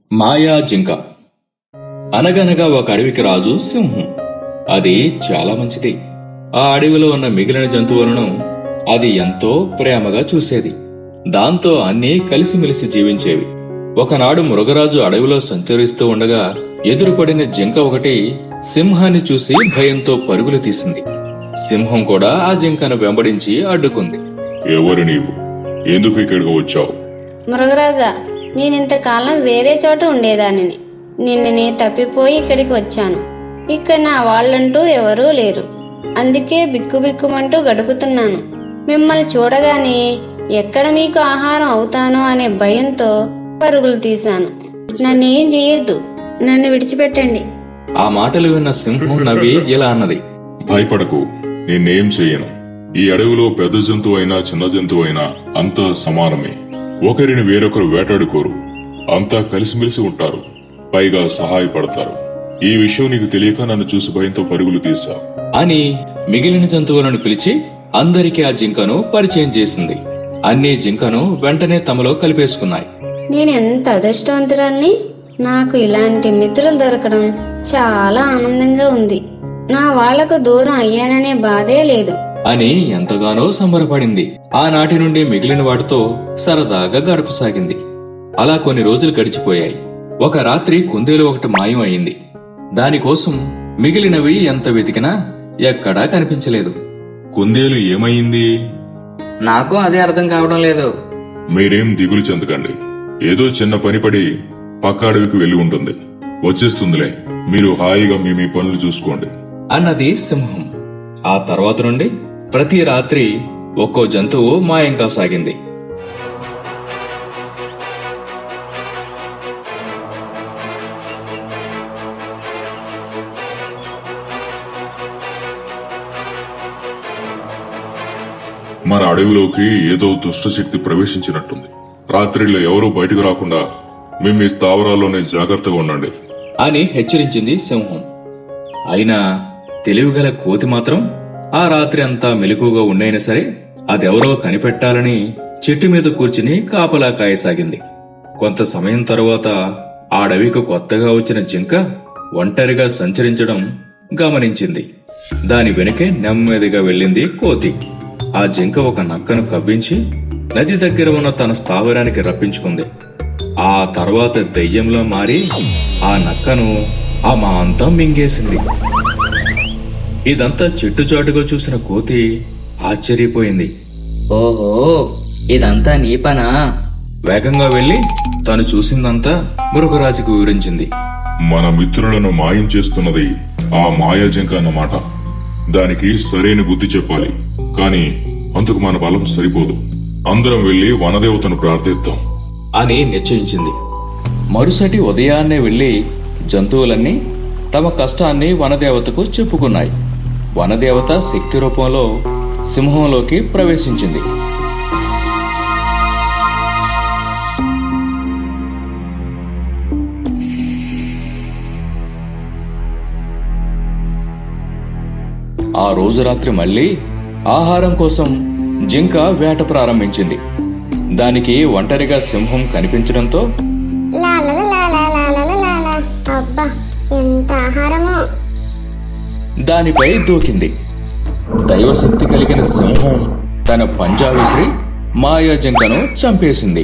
మాయా జింక అనగనగా ఒక అడవికి రాజు సింహం అది చాలా మంచిది ఆ అడవిలో ఉన్న మిగిలిన జంతువులను అది ఎంతో ప్రేమగా చూసేది దాంతో అన్నీ కలిసిమెలిసి జీవించేవి ఒకనాడు మృగరాజు అడవిలో సంచరిస్తూ ఉండగా ఎదురుపడిన జింక ఒకటి సింహాన్ని చూసి భయంతో పరుగులు తీసింది సింహం కూడా ఆ జింకను వెంబడించి అడ్డుకుంది ఎవరు నీవు ఎందుకు ఇక్కడికి వచ్చావు మృగరాజా నేనింతకాలం వేరే చోట ఉండేదానిని నిన్ననే తప్పిపోయి ఇక్కడికి వచ్చాను ఇక్కడ నా వాళ్ళంటూ ఎవరూ లేరు అందుకే బిక్కుబిక్కుమంటూ గడుపుతున్నాను మిమ్మల్ని చూడగానే ఎక్కడ మీకు ఆహారం అవుతానో అనే భయంతో పరుగులు తీశాను నన్నేం చేయొద్దు నన్ను విడిచిపెట్టండి ఆ మాటలు విన్న సింహం నవ్వి ఇలా అన్నది భయపడకు నేనేం చెయ్యను ఈ అడవిలో పెద్ద జంతువు అయినా చిన్న జంతువు అయినా అంతా సమానమే ఒకరిని వేరొకరు వేటాడుకోరు అంతా కలిసిమెలిసి ఉంటారు పైగా సహాయపడతారు ఈ విషయం నీకు తెలియక నన్ను చూసి భయంతో పరుగులు తీసా అని మిగిలిన జంతువులను పిలిచి అందరికీ ఆ జింకను పరిచయం చేసింది అన్ని జింకను వెంటనే తమలో కలిపేసుకున్నాయి నేను ఎంత అదృష్టవంతురాల్ని నాకు ఇలాంటి మిత్రులు దొరకడం చాలా ఆనందంగా ఉంది నా వాళ్లకు దూరం అయ్యాననే బాధే లేదు అని ఎంతగానో సంబరపడింది ఆనాటి నుండి మిగిలిన వాటితో సరదాగా గడపసాగింది అలా కొన్ని రోజులు గడిచిపోయాయి ఒక రాత్రి కుందేలు ఒకటి మాయం అయింది దానికోసం మిగిలినవి ఎంత వెతికినా ఎక్కడా కనిపించలేదు కుందేలు ఏమయ్యింది నాకు అదే అర్థం కావడం లేదు మీరేం దిగులు చెందకండి ఏదో చిన్న పనిపడి పక్క అడవికి వెళ్లి ఉంటుంది వచ్చేస్తుందిలే మీరు హాయిగా మీ మీ పనులు చూసుకోండి అన్నది సింహం ఆ తర్వాత నుండి ప్రతి రాత్రి ఒక్కో జంతువు మాయం కాసాగింది మన అడవిలోకి ఏదో దుష్టశక్తి ప్రవేశించినట్టుంది రాత్రిలో ఎవరూ బయటకు రాకుండా మేము మీ స్థావరాల్లోనే జాగ్రత్తగా ఉండండి అని హెచ్చరించింది సింహం అయినా తెలివిగల కోతి మాత్రం ఆ రాత్రి అంతా మెలకుగా ఉండైనా సరే అదెవరో కనిపెట్టాలని చెట్టు మీద కూర్చుని కాపలా కాయసాగింది కొంత సమయం తరువాత ఆ అడవికి కొత్తగా వచ్చిన జింక ఒంటరిగా సంచరించడం గమనించింది దాని వెనుకే నెమ్మదిగా వెళ్ళింది కోతి ఆ జింక ఒక నక్కను కవ్వించి నది దగ్గర ఉన్న తన స్థావరానికి రప్పించుకుంది ఆ తర్వాత దెయ్యంలో మారి ఆ నక్కను ఆ మా అంతా మింగేసింది ఇదంతా చెట్టుచాటుగా చూసిన కోతి ఆశ్చర్యపోయింది ఓహో ఇదంతా నీ పనా వేగంగా వెళ్లి తను చూసిందంతా మృగరాజుకు వివరించింది మన మిత్రులను మాయం చేస్తున్నది ఆ మాయాజంక అన్నమాట దానికి సరైన బుద్ధి చెప్పాలి కాని అందుకు మన బలం సరిపోదు అందరం వెళ్లి వనదేవతను ప్రార్థిద్దాం అని నిశ్చయించింది మరుసటి ఉదయాన్నే వెళ్లి జంతువులన్నీ తమ కష్టాన్ని వనదేవతకు చెప్పుకున్నాయి వనదేవత శక్తి రూపంలో సింహంలోకి ప్రవేశించింది ఆ రోజు రాత్రి మళ్ళీ ఆహారం కోసం జింక వేట ప్రారంభించింది దానికి ఒంటరిగా సింహం కనిపించడంతో లాలలాలాలాలాలాలా. అబ్బా ఎంత ఆహారమో దానిపై దూకింది దైవశక్తి కలిగిన సింహం తన పంజా విసిరి మాయా జింకను చంపేసింది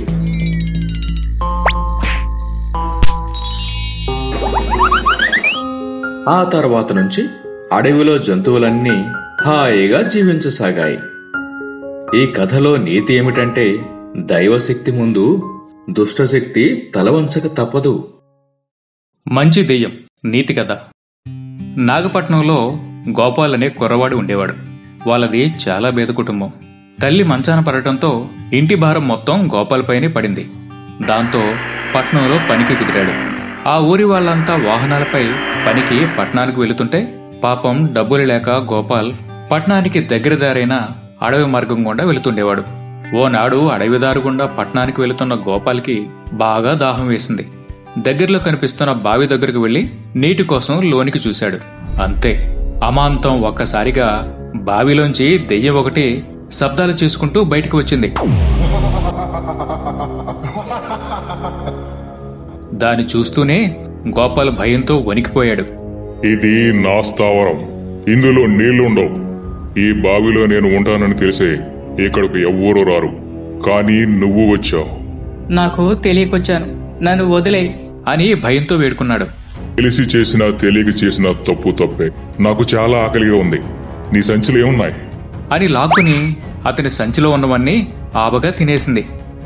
ఆ తర్వాత నుంచి అడవిలో జంతువులన్నీ హాయిగా జీవించసాగాయి ఈ కథలో నీతి ఏమిటంటే దైవశక్తి ముందు దుష్టశక్తి తలవంచక తప్పదు మంచి దెయ్యం నీతి కథ నాగపట్నంలో గోపాల్ అనే కుర్రవాడు ఉండేవాడు వాళ్ళది చాలా పేద కుటుంబం తల్లి మంచాన పడటంతో ఇంటి భారం మొత్తం గోపాల్ పైనే పడింది దాంతో పట్నంలో పనికి కుదిరాడు ఆ ఊరి వాళ్ళంతా వాహనాలపై పనికి పట్నానికి వెళుతుంటే పాపం డబ్బులు లేక గోపాల్ పట్నానికి దగ్గర దారైన అడవి మార్గం గుండా వెళుతుండేవాడు ఓనాడు అడవిదారు గుండా పట్నానికి వెళుతున్న గోపాల్కి బాగా దాహం వేసింది దగ్గరలో కనిపిస్తున్న బావి దగ్గరకు వెళ్లి నీటి కోసం లోనికి చూశాడు అంతే అమాంతం ఒక్కసారిగా బావిలోంచి దెయ్యం ఒకటి శబ్దాలు చేసుకుంటూ బయటికి వచ్చింది దాన్ని చూస్తూనే గోపాల్ భయంతో వణికిపోయాడు ఇది నా స్థావరం ఇందులో నీళ్లుండవు ఈ బావిలో నేను ఉంటానని తెలిసే ఇక్కడికి ఎవ్వరూ రారు కానీ నువ్వు వచ్చావు నాకు తెలియకొచ్చాను నన్ను వదిలేయి అని భయంతో వేడుకున్నాడు తెలిసి చేసినా తెలియక చేసిన తప్పు తప్పే నాకు చాలా ఆకలిగా ఉంది నీ సంచులు ఏమున్నాయి అని లాక్కుని అతని సంచిలో ఉన్నవన్నీ ఆబగా తినేసింది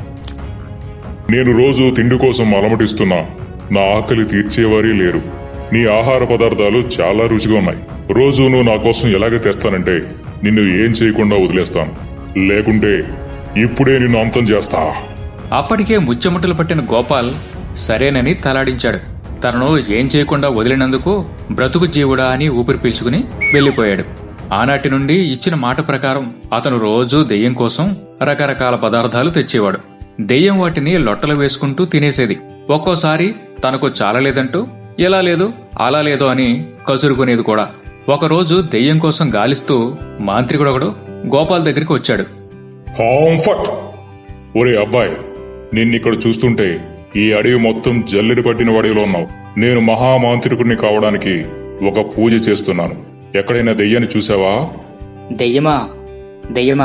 నేను రోజు తిండి కోసం అలమటిస్తున్నా నా ఆకలి తీర్చేవారే లేరు నీ ఆహార పదార్థాలు చాలా రుచిగా ఉన్నాయి రోజు నువ్వు నా కోసం ఎలాగ తెస్తానంటే నిన్ను ఏం చేయకుండా వదిలేస్తాను లేకుంటే ఇప్పుడే నిన్ను అంతం చేస్తా అప్పటికే ముచ్చెముట్టలు పట్టిన గోపాల్ సరేనని తలాడించాడు తనను ఏం చేయకుండా వదిలినందుకు బ్రతుకు జీవుడా అని ఊపిరి పీల్చుకుని వెళ్లిపోయాడు ఆనాటి నుండి ఇచ్చిన మాట ప్రకారం అతను రోజూ దెయ్యం కోసం రకరకాల పదార్థాలు తెచ్చేవాడు దెయ్యం వాటిని లొట్టలు వేసుకుంటూ తినేసేది ఒక్కోసారి తనకు చాలలేదంటూ ఎలా లేదు అలా లేదు అని కసురుకునేది కూడా ఒకరోజు దెయ్యం కోసం గాలిస్తూ మాంత్రికుడొకడు గోపాల్ దగ్గరికి వచ్చాడు కాంఫర్ట్ ఒరే అబ్బాయి నిన్నిక్కడ చూస్తుంటే ఈ అడవి మొత్తం జల్లెడి పట్టిన వాడిలో ఉన్నావు నేను మహామాంత్రికుడిని కావడానికి ఒక పూజ చేస్తున్నాను ఎక్కడైనా దెయ్యాన్ని చూసావా దెయ్యమా దెయ్యమా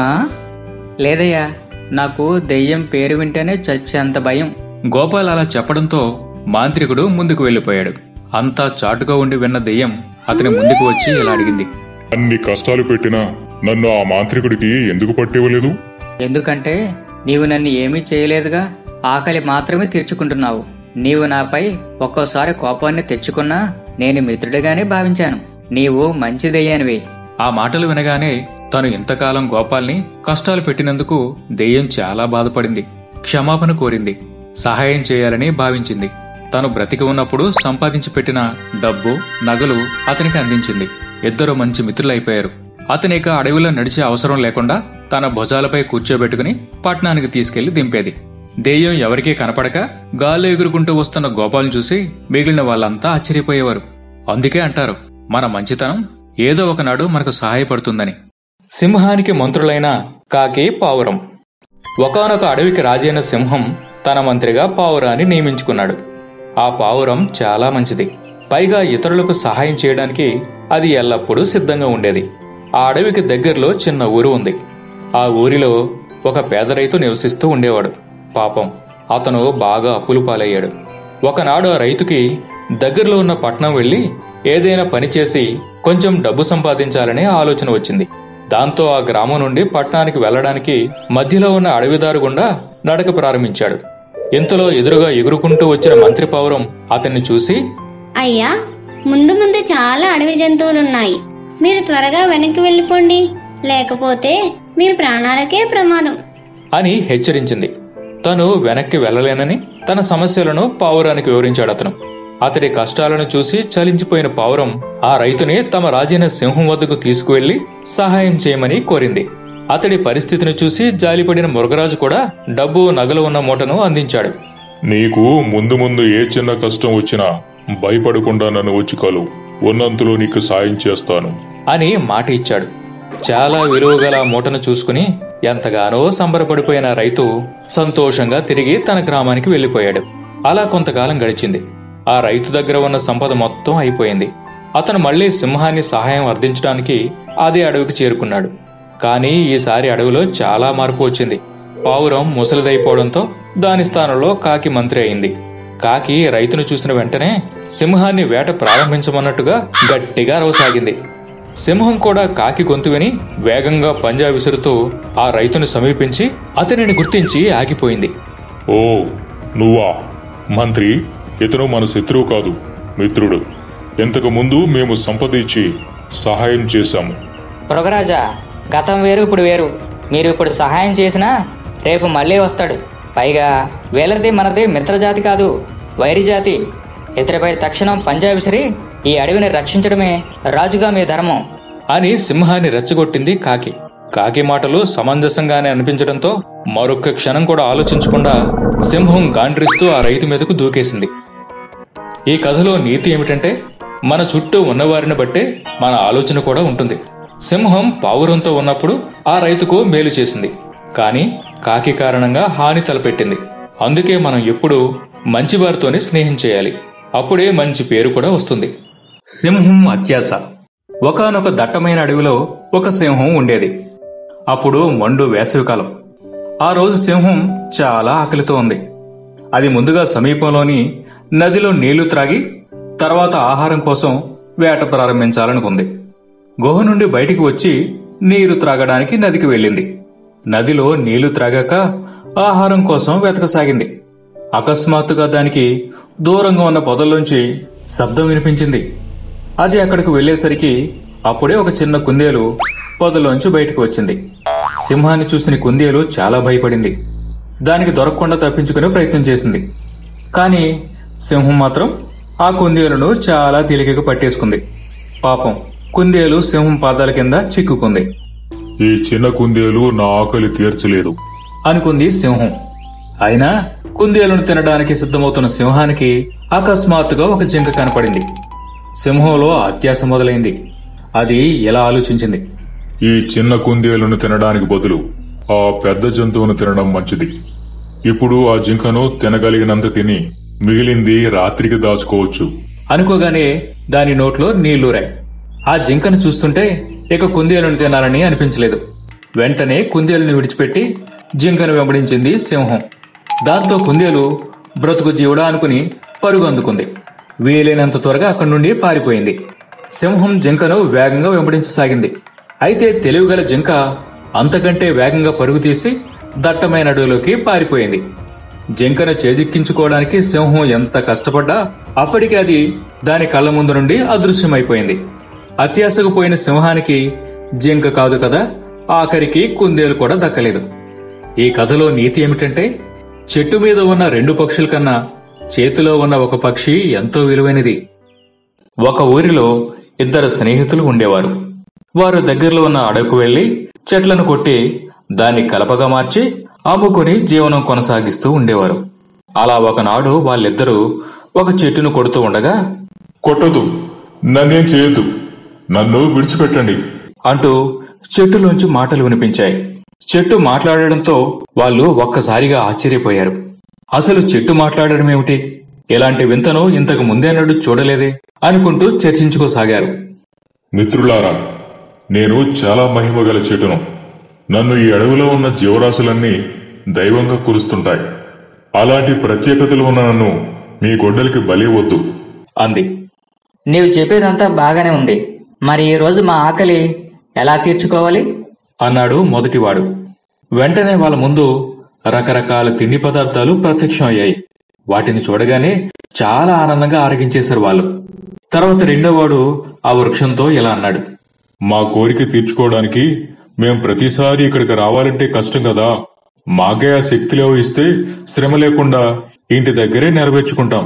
లేదయ్యా నాకు దెయ్యం పేరు వింటేనే చచ్చేంత భయం గోపాల్ అలా చెప్పడంతో మాంత్రికుడు ముందుకు వెళ్లిపోయాడు అంతా చాటుగా ఉండి విన్న దెయ్యం అతని ముందుకు వచ్చి ఇలా అడిగింది అన్ని కష్టాలు పెట్టినా నన్ను ఆ మాంత్రికుడికి ఎందుకు పట్టివ్వలేదు ఎందుకంటే నీవు నన్ను ఏమీ చేయలేదుగా ఆకలి మాత్రమే తీర్చుకుంటున్నావు నీవు నాపై ఒక్కోసారి కోపాన్ని తెచ్చుకున్నా నేను మిత్రుడిగానే భావించాను నీవు మంచి దెయ్యానివి ఆ మాటలు వినగానే తను ఇంతకాలం గోపాల్ని కష్టాలు పెట్టినందుకు దెయ్యం చాలా బాధపడింది క్షమాపణ కోరింది సహాయం చేయాలని భావించింది తను బ్రతికి ఉన్నప్పుడు సంపాదించి పెట్టిన డబ్బు నగలు అతనికి అందించింది ఇద్దరు మంచి మిత్రులైపోయారు అతనిక అడవిలో నడిచే అవసరం లేకుండా తన భుజాలపై కూర్చోబెట్టుకుని పట్నానికి తీసుకెళ్లి దింపేది దెయ్యం ఎవరికీ కనపడక గాల్లో ఎగురుకుంటూ వస్తున్న గోపాల్ని చూసి మిగిలిన వాళ్ళంతా ఆశ్చర్యపోయేవారు అందుకే అంటారు మన మంచితనం ఏదో ఒకనాడు మనకు సహాయపడుతుందని సింహానికి మంత్రులైన కాకి పావురం ఒకనొక అడవికి రాజైన సింహం తన మంత్రిగా పావురాన్ని నియమించుకున్నాడు ఆ పావురం చాలా మంచిది పైగా ఇతరులకు సహాయం చేయడానికి అది ఎల్లప్పుడూ సిద్ధంగా ఉండేది ఆ అడవికి దగ్గరలో చిన్న ఊరు ఉంది ఆ ఊరిలో ఒక పేద రైతు నివసిస్తూ ఉండేవాడు పాపం అతను బాగా అప్పులు పాలయ్యాడు ఒకనాడు ఆ రైతుకి దగ్గరలో ఉన్న పట్నం వెళ్లి ఏదైనా పని చేసి కొంచెం డబ్బు సంపాదించాలనే ఆలోచన వచ్చింది దాంతో ఆ గ్రామం నుండి పట్టణానికి వెళ్లడానికి మధ్యలో ఉన్న అడవిదారు గుండా నడక ప్రారంభించాడు ఇంతలో ఎదురుగా ఎగురుకుంటూ వచ్చిన మంత్రి పౌరం అతన్ని చూసి అయ్యా ముందు ముందు చాలా అడవి జంతువులున్నాయి మీరు త్వరగా వెనక్కి వెళ్ళిపోండి లేకపోతే మీ ప్రాణాలకే ప్రమాదం అని హెచ్చరించింది తను వెనక్కి వెళ్లలేనని తన సమస్యలను పావురానికి వివరించాడు అతను అతడి కష్టాలను చూసి చలించిపోయిన పావురం ఆ రైతుని తమ రాజైన సింహం వద్దకు తీసుకువెళ్లి సహాయం చేయమని కోరింది అతడి పరిస్థితిని చూసి జాలిపడిన మురుగరాజు కూడా డబ్బు నగలు ఉన్న మూటను అందించాడు నీకు ముందు ముందు ఏ చిన్న కష్టం వచ్చినా భయపడకుండా నన్ను వచ్చి కలు ఉన్నంతలో నీకు సాయం చేస్తాను అని మాట ఇచ్చాడు చాలా విలువగల ఆ మూటను చూసుకుని ఎంతగానో సంబరపడిపోయిన రైతు సంతోషంగా తిరిగి తన గ్రామానికి వెళ్లిపోయాడు అలా కొంతకాలం గడిచింది ఆ రైతు దగ్గర ఉన్న సంపద మొత్తం అయిపోయింది అతను మళ్లీ సింహాన్ని సహాయం అర్థించడానికి అదే అడవికి చేరుకున్నాడు కానీ ఈసారి అడవిలో చాలా మార్పు వచ్చింది పావురం ముసలిదైపోవడంతో దాని స్థానంలో కాకి మంత్రి అయింది కాకి రైతును చూసిన వెంటనే సింహాన్ని వేట ప్రారంభించమన్నట్టుగా గట్టిగా అరవసాగింది సింహం కూడా కాకి గొంతు విని వేగంగా పంజా విసురుతూ ఆ రైతును సమీపించి అతనిని గుర్తించి ఆగిపోయింది ఓ నువ్వా మంత్రి ఇతను మన శత్రువు కాదు మిత్రుడు ఇంతకు ముందు మేము సంపద ఇచ్చి సహాయం చేశాము మృగరాజా గతం వేరు ఇప్పుడు వేరు మీరు ఇప్పుడు సహాయం చేసినా రేపు మళ్ళీ వస్తాడు పైగా వీళ్ళది మనది మిత్రజాతి కాదు వైరి జాతి ఇతడిపై తక్షణం పంజా విసిరి ఈ అడవిని రక్షించడమే రాజుగా మీ ధర్మం అని సింహాన్ని రెచ్చగొట్టింది కాకి కాకి మాటలు సమంజసంగానే అనిపించడంతో మరొక్క క్షణం కూడా ఆలోచించకుండా సింహం గాండ్రిస్తూ ఆ రైతు మీదకు దూకేసింది ఈ కథలో నీతి ఏమిటంటే మన చుట్టూ ఉన్నవారిని బట్టే మన ఆలోచన కూడా ఉంటుంది సింహం పావురంతో ఉన్నప్పుడు ఆ రైతుకు మేలు చేసింది కానీ కాకి కారణంగా హాని తలపెట్టింది అందుకే మనం ఎప్పుడూ మంచివారితోనే స్నేహం చేయాలి అప్పుడే మంచి పేరు కూడా వస్తుంది సింహం అత్యాస ఒకానొక దట్టమైన అడవిలో ఒక సింహం ఉండేది అప్పుడు మండు వేసవికాలం ఆ రోజు సింహం చాలా ఆకలితో ఉంది అది ముందుగా సమీపంలోని నదిలో నీళ్లు త్రాగి తర్వాత ఆహారం కోసం వేట ప్రారంభించాలనుకుంది గుహ నుండి బయటికి వచ్చి నీరు త్రాగడానికి నదికి వెళ్ళింది నదిలో నీళ్లు త్రాగాక ఆహారం కోసం వెతకసాగింది అకస్మాత్తుగా దానికి దూరంగా ఉన్న పొదల్లోంచి శబ్దం వినిపించింది అది అక్కడికి వెళ్లేసరికి అప్పుడే ఒక చిన్న కుందేలు పొదలోంచి బయటకు వచ్చింది సింహాన్ని చూసిన కుందేలు చాలా భయపడింది దానికి దొరకకుండా తప్పించుకునే ప్రయత్నం చేసింది కానీ సింహం మాత్రం ఆ కుందేలును చాలా తేలికగా పట్టేసుకుంది పాపం కుందేలు సింహం పాదాల కింద చిక్కుకుంది ఈ చిన్న కుందేలు నా ఆకలి తీర్చలేదు అనుకుంది సింహం అయినా కుందేలును తినడానికి సిద్ధమవుతున్న సింహానికి అకస్మాత్తుగా ఒక జింక కనపడింది సింహంలో అత్యాస మొదలైంది అది ఎలా ఆలోచించింది ఈ చిన్న కుందేలును తినడానికి బదులు ఆ పెద్ద జంతువును తినడం మంచిది ఇప్పుడు ఆ జింకను తినగలిగినంత తిని మిగిలింది రాత్రికి దాచుకోవచ్చు అనుకోగానే దాని నోట్లో నీళ్లూరాయి ఆ జింకను చూస్తుంటే ఇక కుందేలును తినాలని అనిపించలేదు వెంటనే కుందేలుని విడిచిపెట్టి జింకను వెంబడించింది సింహం దాంతో కుందేలు బ్రతుకు జీవుడా అనుకుని పరుగు అందుకుంది వీలైనంత త్వరగా అక్కడి నుండి పారిపోయింది సింహం జింకను వేగంగా వెంబడించసాగింది అయితే తెలివిగల జింక అంతకంటే వేగంగా పరుగు తీసి దట్టమైన అడవిలోకి పారిపోయింది జింకను చేజిక్కించుకోవడానికి సింహం ఎంత కష్టపడ్డా అప్పటికి అది దాని కళ్ళ ముందు నుండి అదృశ్యమైపోయింది అత్యాశకు పోయిన సింహానికి జింక కాదు కదా ఆఖరికి కుందేలు కూడా దక్కలేదు ఈ కథలో నీతి ఏమిటంటే చెట్టు మీద ఉన్న రెండు పక్షుల కన్నా చేతిలో ఉన్న ఒక పక్షి ఎంతో విలువైనది ఒక ఊరిలో ఇద్దరు స్నేహితులు ఉండేవారు వారు దగ్గరలో ఉన్న అడవికు వెళ్లి చెట్లను కొట్టి దాన్ని కలపగా మార్చి అమ్ముకుని జీవనం కొనసాగిస్తూ ఉండేవారు అలా ఒకనాడు వాళ్ళిద్దరూ ఒక చెట్టును కొడుతూ ఉండగా కొట్టదు నన్నేం చేయొద్దు నన్ను విడిచిపెట్టండి అంటూ చెట్టులోంచి మాటలు వినిపించాయి చెట్టు మాట్లాడడంతో వాళ్ళు ఒక్కసారిగా ఆశ్చర్యపోయారు అసలు చెట్టు మాట్లాడడం ఏమిటి ఇలాంటి వింతను ఇంతకు ముందేనాడు చూడలేదే అనుకుంటూ చర్చించుకోసాగారు మిత్రులారా నేను చాలా మహిమగల చెట్టును నన్ను ఈ అడవిలో ఉన్న జీవరాశులన్నీ దైవంగా కురుస్తుంటాయి అలాంటి ప్రత్యేకతలు ఉన్న నన్ను మీ గొడ్డలికి బలి వద్దు అంది నీవు చెప్పేదంతా బాగానే ఉంది మరి ఈ రోజు మా ఆకలి ఎలా తీర్చుకోవాలి అన్నాడు మొదటివాడు వెంటనే వాళ్ళ ముందు రకరకాల తిండి పదార్థాలు ప్రత్యక్షం అయ్యాయి వాటిని చూడగానే చాలా ఆనందంగా ఆరగించేశారు వాళ్ళు తర్వాత రెండోవాడు ఆ వృక్షంతో ఇలా అన్నాడు మా కోరిక తీర్చుకోవడానికి మేం ప్రతిసారి ఇక్కడికి రావాలంటే కష్టం కదా మాకే ఆ శక్తిలో ఇస్తే శ్రమ లేకుండా ఇంటి దగ్గరే నెరవేర్చుకుంటాం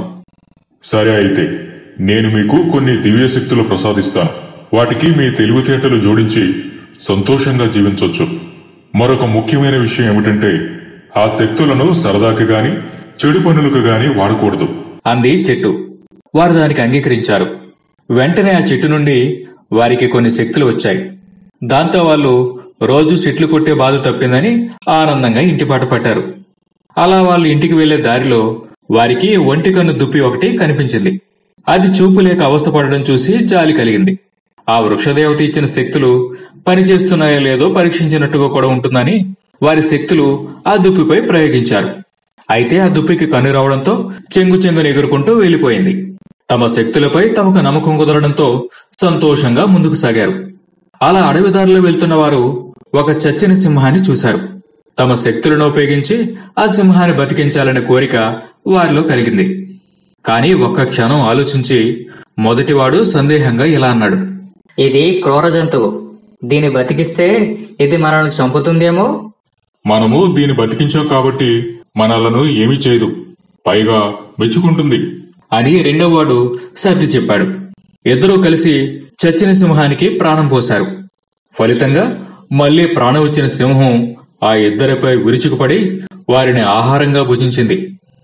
సరే అయితే నేను మీకు కొన్ని దివ్య శక్తులు ప్రసాదిస్తాను వాటికి మీ తెలివితేటలు జోడించి సంతోషంగా జీవించొచ్చు మరొక ముఖ్యమైన విషయం ఏమిటంటే ఆ శక్తులను సరదాకి గాని చెడు పనులకు గాని వాడకూడదు అంది చెట్టు వారు దానికి అంగీకరించారు వెంటనే ఆ చెట్టు నుండి వారికి కొన్ని శక్తులు వచ్చాయి దాంతో వాళ్ళు రోజు చెట్లు కొట్టే బాధ తప్పిందని ఆనందంగా ఇంటి బాట పట్టారు అలా వాళ్ళు ఇంటికి వెళ్లే దారిలో వారికి ఒంటి కన్ను దుప్పి ఒకటి కనిపించింది అది చూపు లేక అవస్థపడడం చూసి జాలి కలిగింది ఆ వృక్షదేవత ఇచ్చిన శక్తులు పనిచేస్తున్నాయో లేదో పరీక్షించినట్టుగా కూడా ఉంటుందని వారి శక్తులు ఆ దుప్పిపై ప్రయోగించారు అయితే ఆ దుప్పికి కన్ను రావడంతో చెంగు చెంగును ఎగురుకుంటూ వెళ్లిపోయింది తమ శక్తులపై తమకు నమ్మకం కుదరడంతో సంతోషంగా ముందుకు సాగారు అలా అడవిదారిలో వెళ్తున్న వారు ఒక చచ్చిన సింహాన్ని చూశారు తమ శక్తులను ఉపయోగించి ఆ సింహాన్ని బతికించాలనే కోరిక వారిలో కలిగింది కానీ ఒక్క క్షణం ఆలోచించి మొదటివాడు సందేహంగా ఇలా అన్నాడు ఇది క్రూర జంతువు దీన్ని బతికిస్తే ఇది మనల్ని చంపుతుందేమో మనము దీన్ని బతికించాం కాబట్టి మనలను ఏమీ చేయదు పైగా మెచ్చుకుంటుంది అని రెండోవాడు సర్ది చెప్పాడు ఇద్దరూ కలిసి చచ్చిన సింహానికి ప్రాణం పోశారు ఫలితంగా మళ్లీ ప్రాణం వచ్చిన సింహం ఆ ఇద్దరిపై విరుచుకుపడి వారిని ఆహారంగా భుజించింది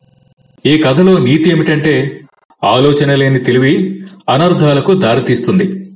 ఈ కథలో నీతి ఏమిటంటే ఆలోచన లేని తెలివి అనర్థాలకు దారితీస్తుంది